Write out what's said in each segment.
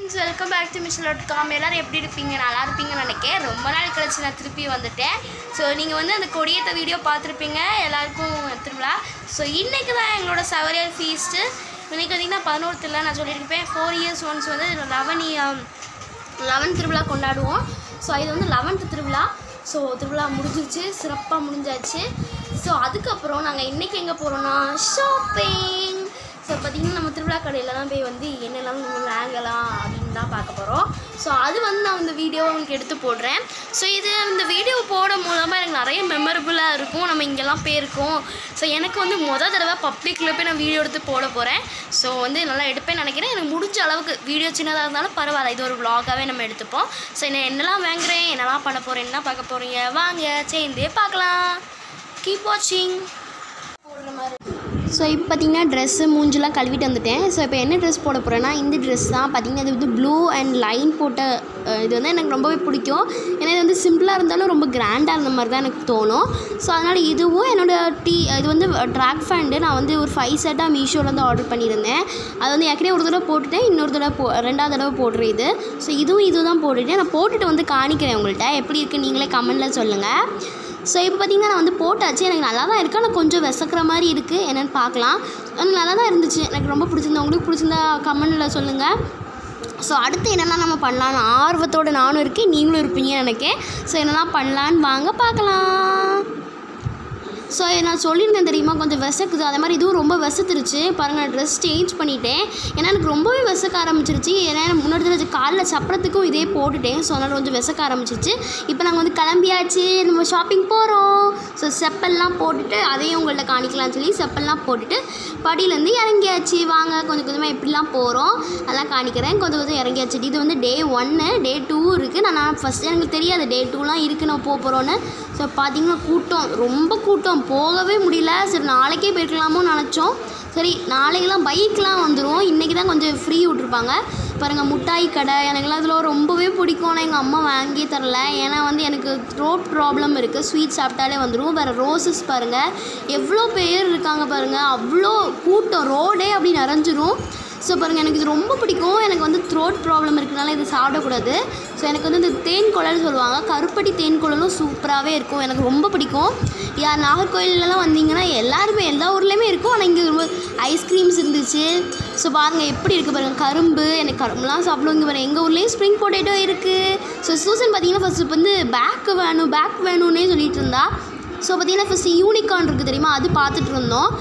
Friends welcome back to Mishal dot com எல்லோரும் எப்படி இருப்பீங்க நல்லா இருப்பீங்கன்னு நினைக்கிறேன் ரொம்ப நாள் கழிச்சு நான் திருப்பி வந்துட்டேன் ஸோ நீங்கள் வந்து அந்த கொடியேற்ற வீடியோ பார்த்துருப்பீங்க எல்லாருக்கும் திருவிழா ஸோ இன்றைக்கி தான் எங்களோட சவரியல் ஃபீஸ்ட்டு இன்றைக்கி வந்தீங்கன்னா பதினோருத்தில் நான் சொல்லியிருப்பேன் ஃபோர் இயர்ஸ் ஒன்ஸ் வந்து லெவன் லெவன் திருவிழா கொண்டாடுவோம் ஸோ இது வந்து லெவன்த்து திருவிழா ஸோ திருவிழா முடிஞ்சிருச்சு சிறப்பாக முடிஞ்சாச்சு ஸோ அதுக்கப்புறம் நாங்கள் இன்றைக்கி எங்கே போகிறோன்னா ஷாப்பிங் ஸோ பார்த்திங்கன்னா நம்ம திருவிழா கடையில் தான் போய் வந்து என்னெல்லாம் நம்ம வாங்கலாம் அப்படின்னு தான் பார்க்க போகிறோம் ஸோ அது வந்து நான் இந்த வீடியோ உங்களுக்கு எடுத்து போடுறேன் ஸோ இது இந்த வீடியோ போட மூலமாக எனக்கு நிறைய மெமரபுளாக இருக்கும் நம்ம இங்கெல்லாம் போயிருக்கோம் ஸோ எனக்கு வந்து மொதல் தடவை பப்ளிக்கில் போய் நான் வீடியோ எடுத்து போட போகிறேன் ஸோ வந்து நல்லா எடுப்பேன்னு நினைக்கிறேன் எனக்கு முடிஞ்ச அளவுக்கு வீடியோ சின்னதாக இருந்தாலும் பரவாயில்ல இது ஒரு vlog-ஆவே நம்ம எடுத்துப்போம் ஸோ என்ன என்னெல்லாம் வாங்குறேன் என்னெல்லாம் பண்ண போகிறேன் என்ன பார்க்க போகிறீங்க வாங்க சேர்ந்தே பார்க்கலாம் கீப் வாட்சிங் போடுற மாதிரி ஸோ இப்போ பார்த்தீங்கன்னா ட்ரெஸ்ஸு மூஞ்செலாம் கழுவிட்டு வந்துட்டேன் ஸோ இப்போ என்ன ட்ரெஸ் போட போகிறேன்னா இந்த ட்ரெஸ் தான் பார்த்தீங்கன்னா இது வந்து ப்ளூ அண்ட் லைன் போட்ட அஹ், இது வந்து எனக்கு ரொம்பவே பிடிக்கும் ஏன்னா இது வந்து சிம்பிளாக இருந்தாலும் ரொம்ப கிராண்டாக இருந்த மாதிரி தான் எனக்கு தோணும் ஸோ அதனால் இதுவும் என்னோட டீ இது வந்து ட்ராக் ஃபேண்டு நான் வந்து ஒரு ஃபைவ் செட்டாக மீஷோலேருந்து ஆர்டர் பண்ணியிருந்தேன் அது வந்து ஏற்கனவே ஒரு தடவை போட்டுட்டேன் இன்னொரு தடவை போ ரெண்டாவது தடவை போடுறேன் இது ஸோ இதுவும் இதுவும் தான் போட்டுட்டேன் நான் போட்டுட்டு வந்து காணிக்கிறேன் உங்கள்கிட்ட எப்படி இருக்குது நீங்களே கமெண்டில் சொல்லுங்கள் ஸோ இப்போ பார்த்தீங்கன்னா நான் வந்து போட்டாச்சு எனக்கு நல்லா தான் இருக்குது ஆனால் கொஞ்சம் விசக்கிற மாதிரி இருக்குது என்னென்னு பார்க்கலாம் ஆனால் நல்லா தான் இருந்துச்சு எனக்கு ரொம்ப பிடிச்சிருந்தா உங்களுக்கு பிடிச்சிருந்தா கமெண்டில் சொல்லுங்கள் ஸோ அடுத்து என்னெல்லாம் நம்ம பண்ணலான்னு ஆர்வத்தோடு நானும் இருக்கேன் நீங்களும் இருப்பீங்கன்னு நினைக்கிறேன் ஸோ என்னெல்லாம் பண்ணலான்னு வாங்க பார்க்கலாம் ஸோ நான் சொல்லியிருந்தேன் தெரியுமா கொஞ்சம் விசக்குது அதே மாதிரி இதுவும் ரொம்ப விசத்துருச்சு பாருங்கள் நான் ட்ரெஸ் சேஞ்ச் பண்ணிட்டேன் ஏன்னா எனக்கு ரொம்பவே விசக்க ஆரம்பிச்சிருச்சு ஏன்னா எனக்கு முன்னாடி தடவை காலைல சப்பரத்துக்கும் இதே போட்டுட்டேன் ஸோ அதனால் கொஞ்சம் விசக்க ஆரம்பிச்சிருச்சு இப்போ நாங்கள் வந்து கிளம்பியாச்சு நம்ம ஷாப்பிங் போகிறோம் ஸோ செப்பல்லாம் போட்டுட்டு அதையும் உங்கள்ட்ட காணிக்கலாம்னு சொல்லி செப்பல்லாம் போட்டுட்டு படியிலேருந்து இறங்கியாச்சு வாங்க கொஞ்சம் கொஞ்சமாக எப்படிலாம் போகிறோம் அதெல்லாம் காணிக்கிறேன் கொஞ்சம் கொஞ்சம் இறங்கியாச்சு இது வந்து டே ஒன்று டே டூ இருக்குது நான் நான் ஃபஸ்ட்டு எனக்கு தெரியாது டே டூலாம் இருக்குது நான் போக போகிறோன்னு ஸோ பார்த்தீங்கன்னா கூட்டம் ரொம்ப கூட்டம் போகவே முடியல சரி நாளைக்கே போயிருக்கலாமோ நினச்சோம் சரி நாளைக்கெல்லாம் பைக்லாம் வந்துடும் இன்றைக்கி தான் கொஞ்சம் ஃப்ரீ விட்ருப்பாங்க பாருங்கள் முட்டாய் கடை எனக்குலாம் இதில் ரொம்பவே பிடிக்கும் ஆனால் எங்கள் அம்மா வாங்கியே தரல ஏன்னா வந்து எனக்கு த்ரோட் ப்ராப்ளம் இருக்குது ஸ்வீட் சாப்பிட்டாலே வந்துடும் வேறு ரோசஸ் பாருங்கள் எவ்வளோ பேர் இருக்காங்க பாருங்கள் அவ்வளோ கூட்டம் ரோடே அப்படி நிறைஞ்சிரும் ஸோ பாருங்கள் எனக்கு இது ரொம்ப பிடிக்கும் எனக்கு வந்து த்ரோட் ப்ராப்ளம் இருக்கனால இது சாப்பிடக்கூடாது ஸோ எனக்கு வந்து இந்த தேன் குழல் சொல்லுவாங்க கருப்பட்டி தேன் குழலும் சூப்பராகவே இருக்கும் எனக்கு ரொம்ப பிடிக்கும் யார் நாகர்கோயிலலாம் வந்தீங்கன்னா எல்லாருமே எல்லா ஊர்லேயுமே இருக்கும் ஆனால் இங்கே ரொம்ப ஐஸ்கிரீம்ஸ் இருந்துச்சு ஸோ பாருங்கள் எப்படி இருக்குது பாருங்கள் கரும்பு எனக்கு கரும்புலாம் சாப்பிடுவோம் இங்கே பாருங்கள் எங்கள் ஊர்லேயும் ஸ்ப்ரிங் பொட்டேட்டோ இருக்குது ஸோ சூசன் பார்த்தீங்கன்னா ஃபஸ்ட்டு வந்து பேக் வேணும் பேக் வேணும்னே சொல்லிட்டு இருந்தா ஸோ பார்த்தீங்கன்னா ஃபஸ்ட்டு யூனிகார்ன் இருக்குது தெரியுமா அது பார்த்துட்டு இருந்தோம்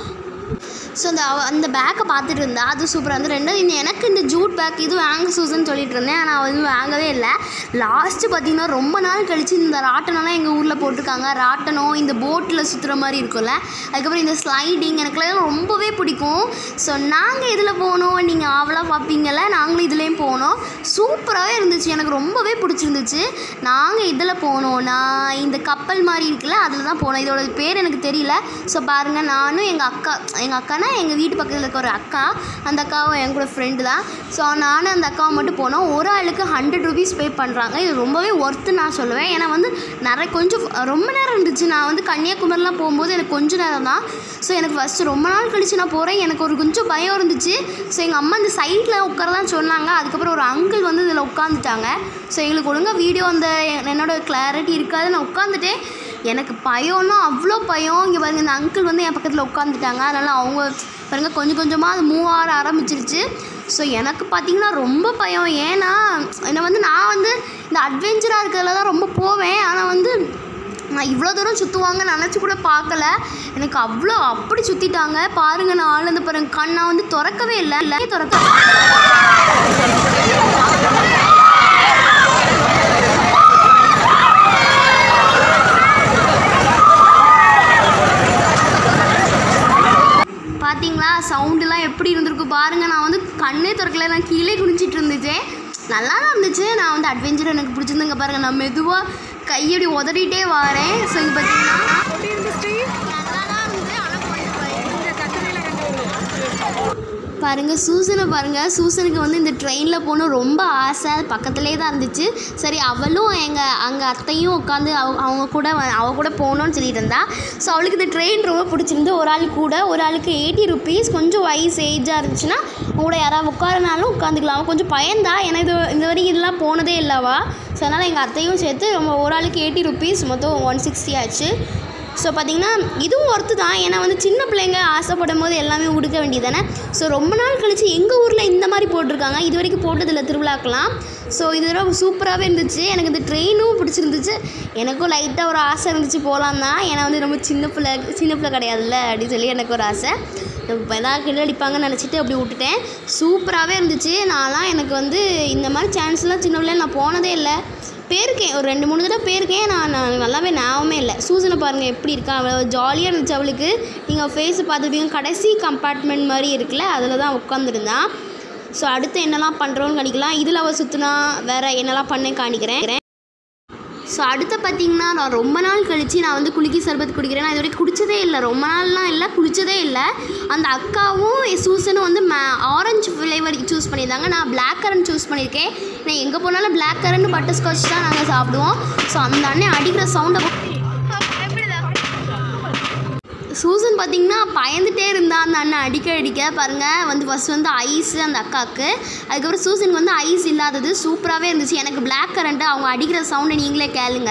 ஸோ அந்த அவ- அந்த பேக்கை பார்த்துட்டு இருந்தா அது சூப்பராக இருந்து ரெண்டாவது இந்த எனக்கு இந்த ஜூட் பேக் இது வாங்க சூசன் சொல்லிட்டு இருந்தேன் ஆனால் வந்து வாங்கவே இல்லை லாஸ்ட்டு பார்த்தீங்கன்னா ரொம்ப நாள் கழிச்சு இந்த ராட்டனம்லாம் எங்கள் ஊரில் போட்டிருக்காங்க ராட்டனம் இந்த போட்டில் சுற்றுற மாதிரி இருக்கும்ல அதுக்கப்புறம் இந்த ஸ்லைடிங் எனக்குலாம் ரொம்பவே பிடிக்கும் ஸோ நாங்கள் இதில் போனோம் நீங்கள் ஆவலாக பார்ப்பீங்கள்ல நாங்களும் இதுலேயும் போனோம் சூப்பராகவே இருந்துச்சு எனக்கு ரொம்பவே பிடிச்சிருந்துச்சு நாங்கள் இதில் போனோம் நான் இந்த கப்பல் மாதிரி இருக்குல்ல அதில் தான் போனோம் இதோட பேர் எனக்கு தெரியல ஸோ பாருங்கள் நானும் எங்கள் அக்கா எங்கள் அக்கானா எங்கள் வீட்டு பக்கத்தில் இருக்க ஒரு அக்கா அந்த அக்காவும் என் கூட ஃப்ரெண்டு தான் ஸோ நானும் அந்த அக்காவை மட்டும் போனோம் ஒரு ஆளுக்கு ஹண்ட்ரட் ருபீஸ் பே பண்ணுறாங்க இது ரொம்பவே ஒர்த்து நான் சொல்லுவேன் ஏன்னா வந்து நிறைய கொஞ்சம் ரொம்ப நேரம் இருந்துச்சு நான் வந்து கன்னியாகுமரிலாம் போகும்போது எனக்கு கொஞ்ச நேரம் தான் ஸோ எனக்கு ஃபஸ்ட்டு ரொம்ப நாள் கழிச்சு நான் போகிறேன் எனக்கு ஒரு கொஞ்சம் பயம் இருந்துச்சு ஸோ எங்கள் அம்மா இந்த சைடில் உட்காரதான் சொன்னாங்க அதுக்கப்புறம் ஒரு அங்கிள் வந்து இதில் உட்காந்துட்டாங்க ஸோ எங்களுக்கு ஒழுங்காக வீடியோ அந்த என்னோட கிளாரிட்டி இருக்காது நான் உட்காந்துட்டேன் எனக்கு பயம்னா அவ்வளோ பயம் இங்கே பாருங்க இந்த அங்கிள் வந்து என் பக்கத்தில் உட்காந்துட்டாங்க அதனால் அவங்க பாருங்க கொஞ்சம் கொஞ்சமாக அது மூவ் ஆட ஆரம்பிச்சிருச்சு ஸோ எனக்கு பார்த்தீங்கன்னா ரொம்ப பயம் ஏன்னா என்னை வந்து நான் வந்து இந்த அட்வென்ச்சராக இருக்கிறதுல தான் ரொம்ப போவேன் ஆனால் வந்து நான் இவ்வளோ தூரம் சுற்றுவாங்க நினச்சி கூட பார்க்கல எனக்கு அவ்வளோ அப்படி சுற்றிட்டாங்க பாருங்க நான் ஆளுந்து பாருங்க கண் நான் வந்து திறக்கவே இல்லை இல்லை திறக்க பார்த்தீங்களா சவுண்டுலாம் எப்படி இருந்திருக்கு பாருங்க நான் வந்து கண்ணே திறக்கல நான் கீழே குனிச்சிட்டு இருந்துச்சேன் நல்லா தான் இருந்துச்சு நான் வந்து அட்வென்ச்சர் எனக்கு பிடிச்சிருந்துங்க பாருங்க நான் மெதுவாக கையடி உதறிட்டே வரேன் ஸோ இங்கே பார்த்தீங்கன்னா நல்லா தான் இருந்தது ஆனால் கொஞ்சம் பயம். பாருங்கள் சூசனை பாருங்கள் சூசனுக்கு வந்து இந்த ட்ரெயினில் போகணும் ரொம்ப ஆசை அது பக்கத்துலேயே தான் இருந்துச்சு சரி அவளும் எங்கள் அங்கே அத்தையும் உட்காந்து அவ அவங்க கூட வ- அவ கூட போகணும்னு சொல்லிட்டு இருந்தா ஸோ அவளுக்கு இந்த ட்ரெயின் ரொம்ப பிடிச்சிருந்து ஒரு ஆள் கூட ஒரு ஆளுக்கு எயிட்டி ருபீஸ் கொஞ்சம் வயசு ஏஜாக இருந்துச்சுன்னா அவங்க கூட யாராவது உட்காரனாலும் உட்காந்துக்கலாம் அவன் கொஞ்சம் பயந்தா ஏன்னா இது இந்த வரைக்கும் இதெல்லாம் போனதே இல்லவா ஸோ அதனால் எங்கள் அத்தையும் சேர்த்து ரொம்ப ஒரு ஆளுக்கு எயிட்டி ருபீஸ் மொத்தம் ஒன் சிக்ஸ்டி ஆச்சு ஸோ பார்த்தீங்கன்னா இதுவும் ஒர்த்து தான் ஏன்னா வந்து சின்ன பிள்ளைங்க ஆசைப்படும் போது எல்லாமே உடுக்க வேண்டியது தானே ஸோ ரொம்ப நாள் கழிச்சு எங்கள் ஊரில் இந்த மாதிரி போட்டிருக்காங்க இது வரைக்கும் போட்டதில்லை திருவிழாக்கெலாம் ஸோ இது ரொம்ப சூப்பராகவே இருந்துச்சு எனக்கு இந்த ட்ரெயினும் பிடிச்சிருந்துச்சு எனக்கும் லைட்டாக ஒரு ஆசை இருந்துச்சு போகலாம் தான் ஏன்னா வந்து ரொம்ப சின்ன பிள்ளை சின்ன பிள்ளை கிடையாதுல்ல அப்படின்னு சொல்லி எனக்கு ஒரு ஆசை இப்போ எதாவது கிட்ட அடிப்பாங்கன்னு நினச்சிட்டு அப்படி விட்டுட்டேன் சூப்பராகவே இருந்துச்சு நான்லாம் எனக்கு வந்து இந்த மாதிரி சான்ஸ்லாம் சின்ன பிள்ளைல நான் போனதே இல்லை போயிருக்கேன் ஒரு ரெண்டு மூணு தடவை போயிருக்கேன் நான் நான் நல்லாவே ஞாபகமே இல்லை சூசனை பாருங்கள் எப்படி இருக்கா அவள் ஜாலியாக இருந்துச்சு அவளுக்கு நீங்கள் ஃபேஸை பார்த்துருப்பீங்க கடைசி கம்பார்ட்மெண்ட் மாதிரி இருக்குல்ல அதில் தான் உட்காந்துருந்தான் ஸோ அடுத்து என்னெல்லாம் பண்ணுறோன்னு காணிக்கலாம் இதில் அவள் சுற்றுனா வேறு என்னெல்லாம் பண்ண காணிக்கிறேன் ஸோ அடுத்து பார்த்தீங்கன்னா நான் ரொம்ப நாள் கழித்து நான் வந்து குலுக்கி சர்பத் குடிக்கிறேன் நான் இது வரைக்கும் குடிச்சதே இல்லை ரொம்ப நாள்லாம் இல்லை குடிச்சதே இல்லை அந்த அக்காவும் சூசனும் வந்து மே ஆரஞ்சு ஃப்ளேவர் சூஸ் பண்ணியிருந்தாங்க நான் பிளாக் கரண்ட் சூஸ் பண்ணியிருக்கேன் நான் எங்கே போனாலும் பிளாக் கரண்ட் பட்டர் ஸ்காட்ச் தான் நாங்கள் சாப்பிடுவோம் ஸோ அந்த அண்ணன் அடிக்கிற சவுண்டை சூசன் பார்த்தீங்கன்னா பயந்துட்டே இருந்தா அந்த அண்ணன் அடிக்க அடிக்க பாருங்கள் வந்து ஃபஸ்ட் வந்து ஐஸ் அந்த அக்காவுக்கு அதுக்கப்புறம் சூசனுக்கு வந்து ஐஸ் இல்லாதது சூப்பராகவே இருந்துச்சு எனக்கு பிளாக் கரண்ட்டு அவங்க அடிக்கிற சவுண்டை நீங்களே கேளுங்க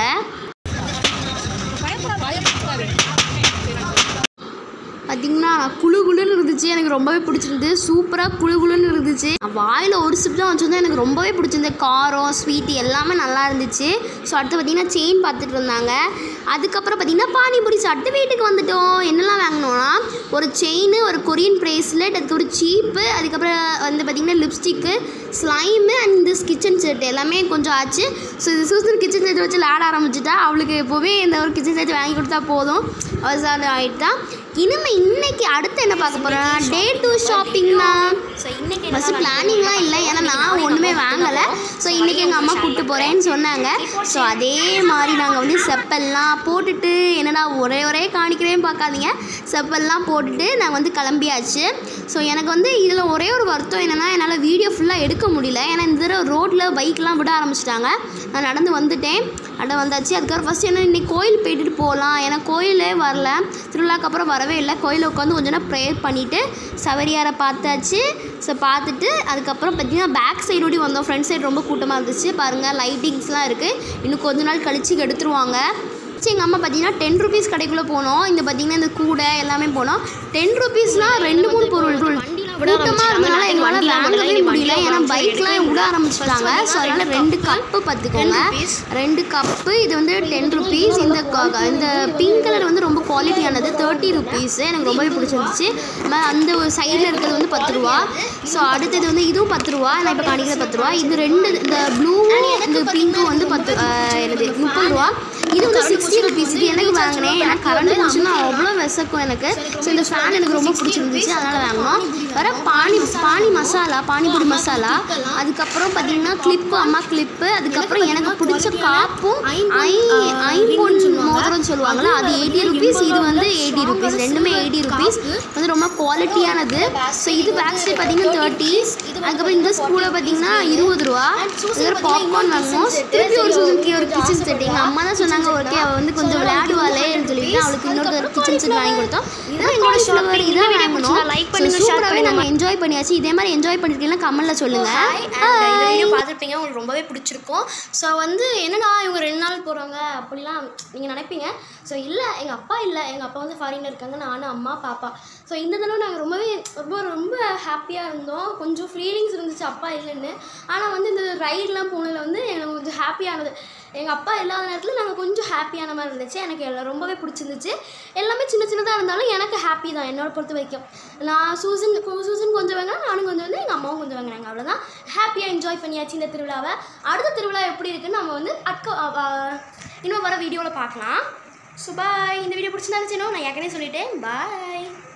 பார்த்தீங்கன்னா குளு குளுன்னு இருந்துச்சு எனக்கு ரொம்பவே பிடிச்சிருந்து சூப்பராக குளு குளுன்னு இருந்துச்சு வாயில் ஒரு சிப் தான் வச்சுருந்தா எனக்கு ரொம்பவே பிடிச்சிருந்தது காரம் ஸ்வீட் எல்லாமே நல்லா இருந்துச்சு ஸோ அடுத்து பார்த்தீங்கன்னா செயின் பார்த்துட்டு இருந்தாங்க அதுக்கப்புறம் பார்த்தீங்கன்னா பானிபூரி சாப்பிட்டு வீட்டுக்கு வந்துட்டோம் என்னெல்லாம் வாங்கினோன்னா ஒரு செயின் ஒரு கொரியன் ப்ரேஸ்லெட் அதுக்கு ஒரு சீப்பு அதுக்கப்புறம் வந்து பார்த்திங்கன்னா lipstick slime and this kitchen set எல்லாமே கொஞ்சம் ஆச்சு ஸோ இது சூசன் கிச்சன் செட் வச்சு விளாட ஆரம்பிச்சிட்டா அவளுக்கு எப்போவுமே இந்த ஒரு கிச்சன் செட் வாங்கி கொடுத்தா போதும் அவசாரம் ஆகிட்டா இனிமே இன்னைக்கு அடுத்து என்ன பார்க்க போகிறோம் டே டூ ஷாப்பிங் தான் ஸோ இன்னைக்கு ஃபஸ்ட்டு பிளானிங்லாம் இல்லை ஏன்னா நான் ஒன்றுமே வாங்கலை ஸோ இன்றைக்கி எங்கள் அம்மா கூப்பிட்டு போகிறேன்னு சொன்னாங்க ஸோ அதே மாதிரி நாங்கள் வந்து செப்பல்லாம் போட்டுட்டு என்னடா ஒரே ஒரே காணிக்கிறேன்னு பார்க்காதீங்க செப்பல்லாம் போட்டுட்டு நாங்கள் வந்து கிளம்பியாச்சு ஸோ எனக்கு வந்து இதில் ஒரே ஒரு வருத்தம் என்னென்னா என்னால் வீடியோ ஃபுல்லாக எடுக்க முடியல ஏன்னா இந்த தடவை ரோட்டில் பைக்லாம் விட ஆரம்பிச்சிட்டாங்க நான் நடந்து வந்துட்டேன் அட வந்தாச்சு அதுக்கப்புறம் ஃபஸ்ட் என்ன இன்னைக்கு கோயில் போயிட்டு போகலாம் ஏன்னா கோயிலே வரல திருவிழாக்கு அப்புறம் வரவே இல்லை கோயிலில் உட்காந்து கொஞ்ச நேரம் ப்ரேயர் பண்ணிவிட்டு சவரியாரை பார்த்தாச்சு ஸோ பார்த்துட்டு அதுக்கப்புறம் பார்த்தீங்கன்னா பேக் சைடோடி வந்தோம் ஃப்ரண்ட் சைடு ரொம்ப கூட்டமாக இருந்துச்சு பாருங்கள் லைட்டிங்ஸ்லாம் இருக்குது இன்னும் கொஞ்ச நாள் கழிச்சு எடுத்துருவாங்க சரி எங்கள் அம்மா பார்த்தீங்கன்னா டென் ருபீஸ் கடைக்குள்ளே போனோம் இந்த பார்த்தீங்கன்னா இந்த கூடை எல்லாமே போனோம் டென் ருபீஸ்னால் ரெண்டு மூணு பொருள் கூட்டமாக இருந்தனால எங்களால் வாங்கவே முடியல ஏன்னா பைக்லாம் விட ஆரம்பிச்சிட்டாங்க ஸோ அதனால் ரெண்டு கப்பு பார்த்துக்கோங்க ரெண்டு கப்பு இது வந்து டென் ருபீஸ் இந்த க- இந்த பிங்க் கலர் வந்து ரொம்ப குவாலிட்டியானது தேர்ட்டி ருபீஸ் எனக்கு ரொம்பவே பிடிச்சிருந்துச்சு ம- அந்த ஒரு சைடில் இருக்கிறது வந்து பத்து ரூபா ஸோ அடுத்தது வந்து இதுவும் பத்து ரூபா நான் இப்போ காணிக்கிறது பத்து ரூபா இது ரெண்டு இந்த ப்ளூவும் இந்த பிங்க்கும் வந்து பத்து ஆஹ், என்னது முப்பது ரூபா இது வந்து சிக்ஸ்டி ருபீஸ் இது எனக்கு வாங்கினேன் ஏன்னா கரண்ட் போச்சுன்னா அவ்வளோ விசக்கும் எனக்கு ஸோ இந்த ஃபேன் எனக்கு ரொம்ப பிடிச்சிருந்துச்சு அதனால் வாங்கினோம் வர பானி பானி மசாலா பானிபூரி மசாலா அதுக்கப்புறம் பார்த்தீங்கன்னா கிளிப்பு அம்மா கிளிப்பு அதுக்கப்புறம் எனக்கு பிடிச்ச காப்பும் ஐ ஐம்பொன் மோதிரம் சொல்லுவாங்கள்ல அது எயிட்டி ருபீஸ் இது வந்து எயிட்டி ருபீஸ் ரெண்டுமே எயிட்டி ருபீஸ் வந்து ரொம்ப குவாலிட்டியானது ஸோ இது பேக் சைடு பார்த்தீங்கன்னா தேர்ட்டி அதுக்கப்புறம் இந்த ஸ்கூலில் பார்த்தீங்கன்னா இருபது ரூபா அதுக்கப்புறம் பாப்கார்ன் வாங்கினோம் திருப்பி ஒரு சூசனுக்கு ஒரு கிச்சன் செட் எங்கள் அம்மா தான் சொன்னாங்க ஓகே அவள் வந்து கொஞ்சம் விளையாடுவாளேன்னு சொல்லிட்டு அவளுக்கு இன்னொரு கிச்சன் செட் வாங்கி கொடுத்தோம் இதான் எங்களோட ஃப்ளவர் இதான் வாங்கணும் லைக் பண்ணுங்க ஷேர் சூப்பராகவே நாங்கள் என்ஜாய் பண்ணியாச்சு இதே மாதிரி என்ஜாய் பண்ணிருக்கீங்கன்னா கமெண்ட்டில் சொல்லுங்கள் அண்ட் இந்த வீடியோ பார்த்துருப்பீங்க உங்களுக்கு ரொம்பவே பிடிச்சிருக்கும் ஸோ வந்து என்னடா இவங்க ரெண்டு நாள் போகிறாங்க அப்படிலாம் நீங்கள் நினைப்பீங்க ஸோ இல்லை எங்கள் அப்பா இல்லை எங்கள் அப்பா வந்து ஃபாரினில் இருக்காங்க நானும் அம்மா பாப்பா ஸோ இந்த தடவை நாங்கள் ரொம்பவே ரொம்ப ரொம்ப ஹாப்பியாக இருந்தோம் கொஞ்சம் ஃபீலிங்ஸ் இருந்துச்சு அப்பா இல்லைன்னு ஆனால் வந்து இந்த ரைட்லாம் போனதில் வந்து எனக்கு கொஞ்சம் ஹாப்பியானது எங்கள் அப்பா இல்லாத நேரத்தில் நாங்கள் கொஞ்சம் ஹாப்பியான மாதிரி இருந்துச்சு எனக்கு எல்லாம் ரொம்பவே பிடிச்சிருந்துச்சு எல்லாமே சின்ன சின்னதாக இருந்தாலும் எனக்கு ஹாப்பி தான் என்னோட பொறுத்த வரைக்கும் நான் சூசன் சூசன் கொஞ்சம் வாங்கினா நானும் கொஞ்சம் வந்து எங்கள் அம்மாவும் கொஞ்சம் வாங்கினாங்க அவ்வளோதான் ஹாப்பியாக என்ஜாய் பண்ணியாச்சு இந்த திருவிழாவை அடுத்த திருவிழா எப்படி இருக்குன்னு நம்ம வந்து அட்க இன்னும் வர வீடியோவில் பார்க்கலாம் ஸோ பாய் இந்த வீடியோ பிடிச்சிருந்தாச்சுனோ நான் ஏற்கனவே சொல்லிட்டேன் பாய்